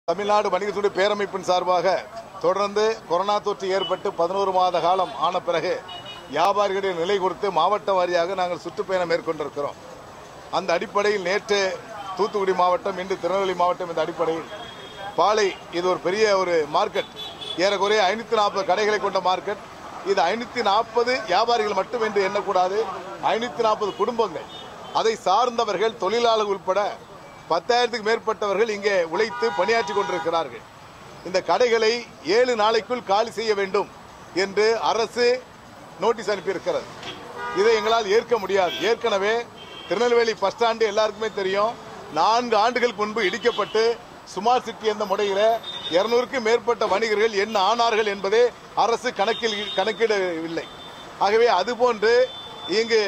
தமிழ்நாடு வணிகத்துறை பேரமைப்பின் சார்பாக தொடர்ந்து கொரோனா தொற்று ஏற்பட்டு பதினோரு மாத காலம் ஆன பிறகு வியாபாரிகளின் நிலை குறித்து மாவட்ட வாரியாக நாங்கள் சுற்றுப்பயணம் மேற்கொண்டிருக்கிறோம் அந்த அடிப்படையில் நேற்று தூத்துக்குடி மாவட்டம் இன்று திருநெல்வேலி மாவட்டம் இந்த அடிப்படையில் பாலை இது ஒரு பெரிய ஒரு மார்க்கெட் ஏறக்குறைய ஐநூற்றி நாற்பது கடைகளை கொண்ட மார்க்கெட் இது ஐநூற்றி நாற்பது வியாபாரிகள் மட்டும் என்று எண்ணக்கூடாது ஐநூற்றி நாற்பது குடும்பங்கள் அதை சார்ந்தவர்கள் தொழிலாளர்கள் உட்பட பத்தாயிரத்துக்கு மேற்பட்டவர்கள் இங்கே உழைத்து பணியாற்றி கொண்டிருக்கிறார்கள் இந்த கடைகளை ஏழு நாளைக்குள் காலி செய்ய வேண்டும் என்று அரசு நோட்டீஸ் அனுப்பியிருக்கிறது இதை எங்களால் ஏற்க முடியாது ஏற்கனவே திருநெல்வேலி பஸ் ஸ்டாண்டு எல்லாருக்குமே தெரியும் நான்கு ஆண்டுகளுக்கு முன்பு இடிக்கப்பட்டு சுமார் சிட்டி என்ற முறையில் இருநூறுக்கும் மேற்பட்ட வணிகர்கள் என்ன ஆனார்கள் என்பதே அரசு கணக்கில் கணக்கிடவில்லை ஆகவே அதுபோன்று இங்கு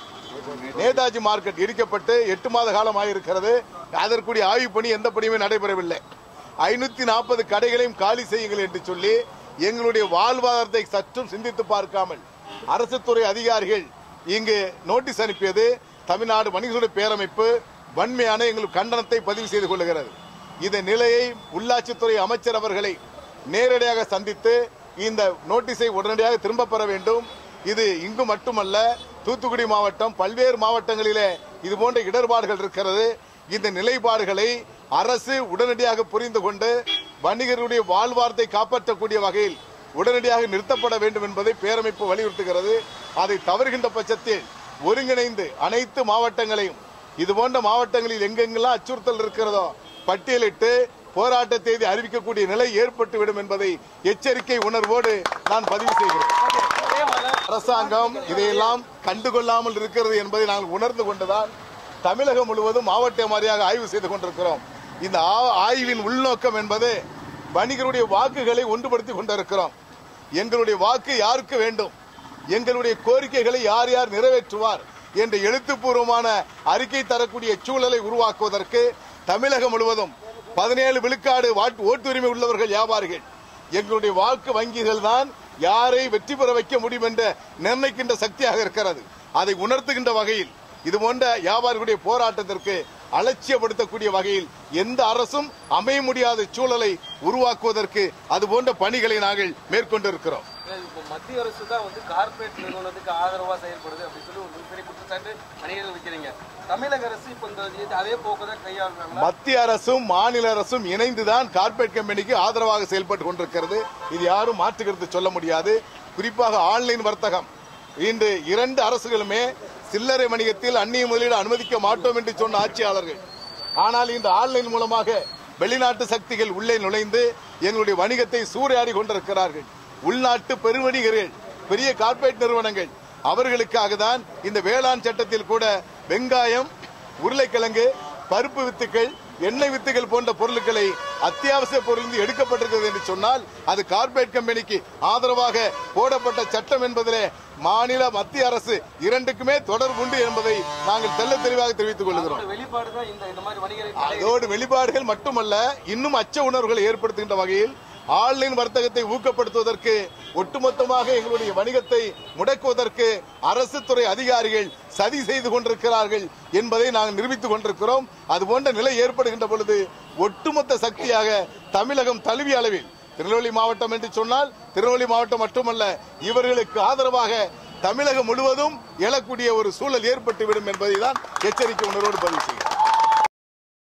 நேதாஜி மார்க்கெட் இடிக்கப்பட்டு எட்டு மாத காலம் ஆகியிருக்கிறது அதற்குரிய ஆய்வு பணி எந்த பணியுமே நடைபெறவில்லை ஐநூத்தி நாற்பது கடைகளையும் காலி செய்யுங்கள் என்று சொல்லி எங்களுடைய வாழ்வாதாரத்தை சற்றும் சிந்தித்து பார்க்காமல் அரசு துறை அதிகாரிகள் இங்கு நோட்டீஸ் அனுப்பியது தமிழ்நாடு வணிகத்துறை பேரமைப்பு வன்மையான எங்கள் கண்டனத்தை பதிவு செய்து கொள்கிறது இந்த நிலையை உள்ளாட்சித்துறை அமைச்சர் அவர்களை நேரடியாக சந்தித்து இந்த நோட்டீஸை உடனடியாக திரும்ப பெற வேண்டும் இது இங்கு மட்டுமல்ல தூத்துக்குடி மாவட்டம் பல்வேறு மாவட்டங்களிலே இது போன்ற இடர்பாடுகள் இருக்கிறது இந்த நிலைப்பாடுகளை அரசு உடனடியாக புரிந்து கொண்டு வணிகருடைய வாழ்வாரத்தை காப்பாற்றக்கூடிய வகையில் உடனடியாக நிறுத்தப்பட வேண்டும் என்பதை பேரமைப்பு வலியுறுத்துகிறது அதை தவறுகின்ற பட்சத்தில் ஒருங்கிணைந்து அனைத்து மாவட்டங்களையும் இது போன்ற மாவட்டங்களில் எங்கெங்கெல்லாம் அச்சுறுத்தல் இருக்கிறதோ பட்டியலிட்டு போராட்ட தேதி அறிவிக்கக்கூடிய நிலை ஏற்பட்டுவிடும் என்பதை எச்சரிக்கை உணர்வோடு நான் பதிவு செய்கிறேன் அரசாங்கம் இதையெல்லாம் கண்டுகொள்ளாமல் இருக்கிறது என்பதை நாங்கள் உணர்ந்து கொண்டுதான் தமிழகம் முழுவதும் மாவட்ட வாரியாக ஆய்வு செய்து கொண்டிருக்கிறோம் இந்த ஆ- ஆய்வின் உள்நோக்கம் என்பது வணிகருடைய வாக்குகளை ஒன்றுபடுத்திக் கொண்டிருக்கிறோம் எங்களுடைய வாக்கு யாருக்கு வேண்டும் எங்களுடைய கோரிக்கைகளை யார் யார் நிறைவேற்றுவார் என்ற எழுத்துப்பூர்வமான அறிக்கை தரக்கூடிய சூழலை உருவாக்குவதற்கு தமிழகம் முழுவதும் பதினேழு விழுக்காடு வாட்டு- ஓட்டுரிமை உள்ளவர்கள் வியாபாரிகள் எங்களுடைய வாக்கு வங்கிகள் தான் யாரை வெற்றி பெற வைக்க முடியும் என்ற நிர்ணயிக்கின்ற சக்தியாக இருக்கிறது அதை உணர்த்துகின்ற வகையில் இது போன்ற வியாபாரிகளுடைய போராட்டத்திற்கு அலட்சியப்படுத்தக்கூடிய வகையில் எந்த அரசும் அமைய முடியாத சூழலை உருவாக்குவதற்கு அது போன்ற பணிகளை நாங்கள் மேற்கொண்டிருக்கிறோம் இப்போ மத்திய அரசு தான் வந்து கார்ப்பரேட் நிறுவனத்துக்கு ஆதரவா செயல்படுது அப்படின்னு சொல்லி ஒரு மிகப்பெரிய குற்றச்சாட்டு வணிகர்கள் வைக்கிறீங்க தமிழக அரசு இப்போ இந்த இது அதே போக்கு தான் கையாளுறாங்களா மத்திய அரசும் மாநில அரசும் இணைந்துதான் கார்ப்பரேட் கம்பெனிக்கு ஆதரவாக செயல்பட்டு கொண்டிருக்கிறது இது யாரும் மாற்றுகிறது சொல்ல முடியாது குறிப்பாக ஆன்லைன் வர்த்தகம் இன்று இரண்டு அரசுகளுமே சில்லறை வணிகத்தில் அந்நிய முதலீடு அனுமதிக்க மாட்டோம் என்று சொன்ன ஆட்சியாளர்கள் ஆனால் இந்த ஆன்லைன் மூலமாக வெளிநாட்டு சக்திகள் உள்ளே நுழைந்து எங்களுடைய வணிகத்தை சூறையாடி கொண்டிருக்கிறார்கள் உள்நாட்டு பெருவணிகர்கள் பெரிய கார்ப்பரேட் நிறுவனங்கள் அவர்களுக்காக தான் இந்த வேளாண் சட்டத்தில் கூட வெங்காயம் உருளைக்கிழங்கு பருப்பு வித்துக்கள் எண்ணெய் வித்துகள் போன்ற பொருட்களை அத்தியாவசிய பொருள் எடுக்கப்பட்டிருக்கிறது என்று சொன்னால் அது கார்ப்பரேட் கம்பெனிக்கு ஆதரவாக போடப்பட்ட சட்டம் என்பதிலே மாநில மத்திய அரசு இரண்டுக்குமே தொடர்பு உண்டு என்பதை நாங்கள் தெள்ள தெளிவாக தெரிவித்துக் கொள்கிறோம் அதோட வெளிப்பாடு தான் இந்த இந்த மாதிரி வணிகர்கள் அதோடு வெளிப்பாடுகள் மட்டுமல்ல இன்னும் அச்ச உணர்வுகளை ஏற்படுத்துகின்ற வகையில் ஆன்லைன் வர்த்தகத்தை ஊக்கப்படுத்துவதற்கு ஒட்டுமொத்தமாக எங்களுடைய வணிகத்தை முடக்குவதற்கு அரசு துறை அதிகாரிகள் சதி செய்து கொண்டிருக்கிறார்கள் என்பதை நாங்கள் நிரூபித்துக் கொண்டிருக்கிறோம் அதுபோன்ற நிலை ஏற்படுகின்ற பொழுது ஒட்டுமொத்த சக்தியாக தமிழகம் தழுவிய அளவில் திருநெல்வேலி மாவட்டம் என்று சொன்னால் திருநெல்வேலி மாவட்டம் மட்டுமல்ல இவர்களுக்கு ஆதரவாக தமிழகம் முழுவதும் எழக்கூடிய ஒரு சூழல் ஏற்பட்டுவிடும் என்பதை தான் எச்சரிக்கை உணர்வோடு பதிவு செய்கிறேன்